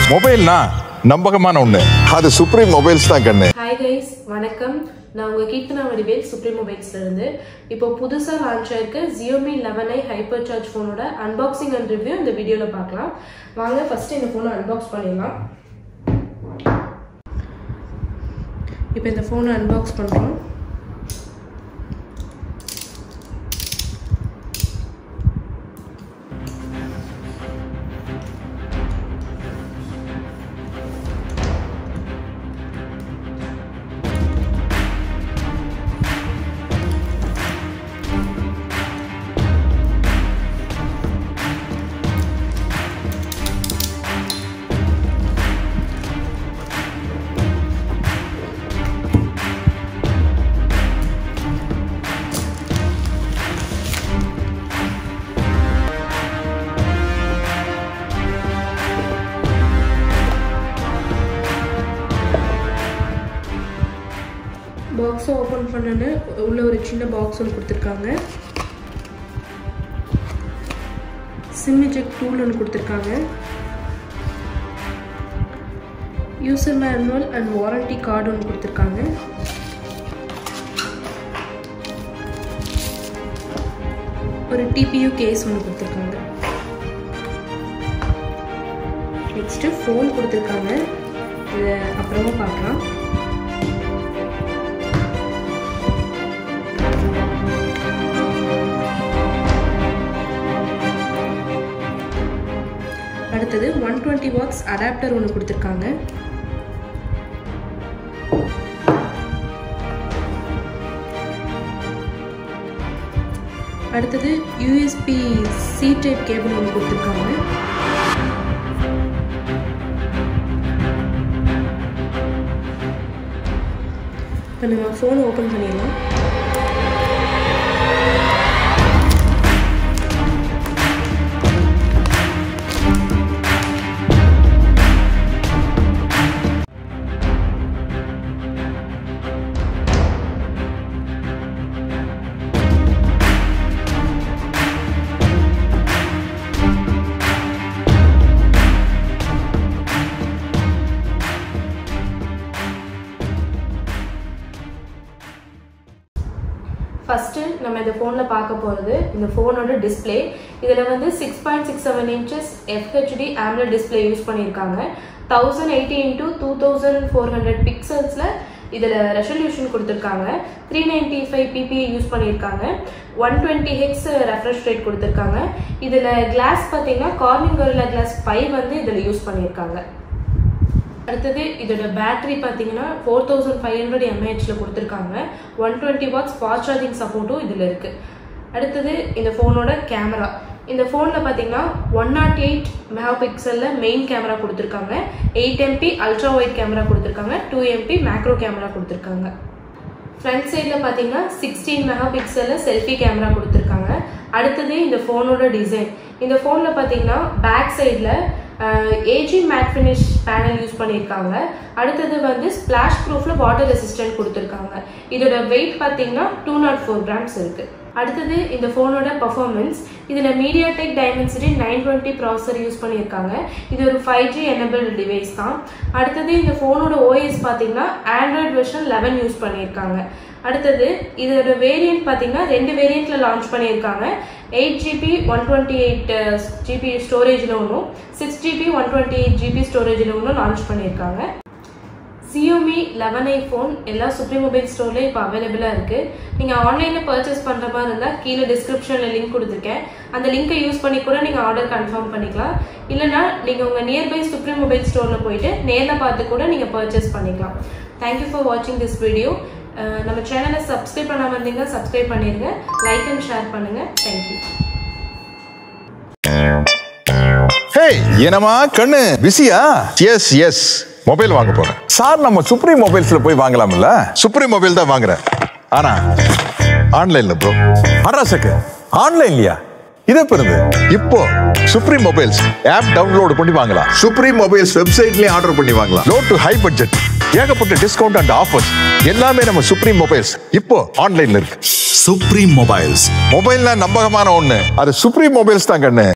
மொபைல்னா நம்பகமான ஒண்ணு அது சுப்ரீம் மொபைல்ஸ் தான் கண்ணு ஹாய் கைஸ் வணக்கம் நான் உங்கள் கீர்த்தனா வடிவேல் சுப்ரீம் மொபைல்ஸ்ல இருந்து இப்போ புதுசாக லான்ச் ஆயிருக்க Xiaomi eleven i hyper charge ஃபோனோட அன்பாக்சிங் அண்ட் ரிவ்யூ இந்த வீடியோவில் பார்க்கலாம் வாங்க ஃபர்ஸ்ட் இந்த ஃபோனை அன்பாக்ஸ் பண்ணிடலாம் இப்போ இந்த ஃபோனை அன்பாக்ஸ் பண்ணுறோம் பாக்ஸை ஓப்பன் பண்ணனு உள்ள ஒரு சின்ன பாக்ஸ் ஒன்று கொடுத்துருக்காங்க சிம் எஜெக்ட் டூல் ஒன்று கொடுத்துருக்காங்க user manual and warranty card ஒன்று கொடுத்துருக்காங்க ஒரு டிபியூ கேஸ் ஒன்று கொடுத்துருக்காங்க நெக்ஸ்ட்டு ஃபோன் கொடுத்துருக்காங்க இதை அப்புறமா பார்க்கலாம் அடுத்தது ஒன் டுவெண்ட்டி வாட்ஸ் அடாப்டர் ஒன்று கொடுத்துருக்காங்க அடுத்தது யூஎஸ்பி சி டைப் கேபிள் ஒன்று கொடுத்துருக்காங்க இப்போ நம்ம ஃபோன் ஓப்பன் பண்ணிடலாம் ஃபஸ்ட்டு நம்ம இந்த ஃபோனில் பார்க்க போகிறது இந்த ஃபோனோட டிஸ்பிளே இதில் வந்து six point six seven inches FHD AMOLED display use பண்ணியிருக்காங்க thousand eighty into two thousand four hundred பிக்சல்ஸில் இதில் ரெசல்யூஷன் கொடுத்துருக்காங்க three ninety five PPI use பண்ணியிருக்காங்க ஒன் டுவெண்ட்டி ஹெக்ஸ் ரெஃப்ரெஷ் ரேட் கொடுத்துருக்காங்க இதில் கிளாஸ் பார்த்தீங்கன்னா கார்னிங் கரில்லா கிளாஸ் ஃபைவ் வந்து இதில் யூஸ் பண்ணியிருக்காங்க அடுத்தது இதோட பேட்டரி பார்த்தீங்கன்னா ஃபோர் தௌசண்ட் ஃபைவ் ஹண்ட்ரட் எம்ஏஹெச்ல கொடுத்துருக்காங்க one twenty watts fast charging சப்போர்ட்டும் இதில் இருக்கு அடுத்தது இந்த ஃபோனோட கேமரா இந்த ஃபோனில் பார்த்தீங்கன்னா ஒன் நாட் எயிட் மெகா பிக்சலில் மெயின் கேமரா கொடுத்துருக்காங்க eight MP ultra wide camera கொடுத்துருக்காங்க டூ எம்பி மேக்ரோ கேமரா கொடுத்துருக்காங்க ஃப்ரண்ட் சைடில் பார்த்தீங்கன்னா சிக்ஸ்டீன் மெகா பிக்சலில் செல்ஃபி கேமரா கொடுத்துருக்காங்க அடுத்தது இந்த ஃபோனோட டிசைன் இந்த ஃபோனில் பார்த்தீங்கன்னா பேக் சைடில் AG matte finish panel use பண்ணியிருக்காங்க அடுத்தது வந்து ஸ்பிளாஷ் ப்ரூஃபில் வாட்டர் ரெசிஸ்டன்ட் கொடுத்துருக்காங்க இதோட வெயிட் பார்த்தீங்கன்னா டூ நாட் ஃபோர் கிராம்ஸ் இருக்குது அடுத்தது இந்த ஃபோனோட பர்ஃபார்மன்ஸ் இதில் MediaTek Dimensity nine twenty processor use பண்ணியிருக்காங்க இது ஒரு ஃபைவ் ஜி எனபிள் டிவைஸ் தான் அடுத்தது இந்த ஃபோனோட ஓஎஸ் பார்த்தீங்கன்னா ஆண்ட்ராய்ட் வெர்ஷன் லெவன் யூஸ் பண்ணியிருக்காங்க அடுத்தது இதோட வேரியன்ட் பார்த்தீங்கன்னா ரெண்டு வேரியண்ட்ல லான்ச் பண்ணியிருக்காங்க eight GB one twenty eight GB ஸ்டோரேஜில் ஒன்றும் six GB one twenty eight GB ஸ்டோரேஜில் ஒன்றும் லான்ச் பண்ணியிருக்காங்க சியோமி லெவன் ஐ ஃபோன் எல்லா சுப்ரீம் மொபைல் ஸ்டோர்லேயும் இப்போ அவைலபிளாக இருக்குது நீங்கள் ஆன்லைனில் பர்ச்சேஸ் பண்ணுற மாதிரி இருந்தால் கீழே டிஸ்கிரிப்ஷனில் லிங்க் கொடுத்துருக்கேன் அந்த லிங்கை யூஸ் பண்ணி கூட நீங்கள் ஆர்டர் கன்ஃபார்ம் பண்ணிக்கலாம் இல்லைனா நீங்கள் உங்கள் நியர்பை சுப்ரீம் மொபைல் ஸ்டோரில் போயிட்டு நேரில் பார்த்து கூட நீங்கள் பர்ச்சேஸ் பண்ணிக்கலாம் தேங்க்யூ ஃபார் வாட்சிங் திஸ் வீடியோ நம்ம சேனலை சப்ஸ்கிரைப் பண்ணாமல் இருந்தீங்கன்னா சப்ஸ்கிரைப் பண்ணிடுங்க லைக் அண்ட் ஷேர் பண்ணுங்கள் தேங்க்யூ ஹே என்னமா கண்ணு பிஸியா எஸ் எஸ் மொபைல் வாங்க போறேன் சார் நம்ம சுப்ரீம் மொபைல்ஸ்ல போய் வாங்கலாம்ல சுப்ரீம் மொபைல் தான் வாங்குறேன் ஆனா ஆன்லைன்ல ப்ரோ அட்ரஸுக்கு ஆன்லைன்லயா இது எப்ப இருந்து இப்போ சுப்ரீம் மொபைல்ஸ் ஆப் டவுன்லோட் பண்ணி வாங்கலாம் சுப்ரீம் மொபைல்ஸ் வெப்சைட்லயே ஆர்டர் பண்ணி வாங்கலாம் லோ டு ஹை பட்ஜெட் ஏகப்பட்ட டிஸ்கவுண்ட் அண்ட் ஆஃபர்ஸ் எல்லாமே நம்ம சுப்ரீம் மொபைல்ஸ் இப்போ ஆன்லைன்ல இருக்கு சுப்ரீம் மொபைல்ஸ் மொபைல்னா நம்பகமான ஒண்ணு அது சுப்ரீம் மொபைல்ஸ் தான் கண்ணு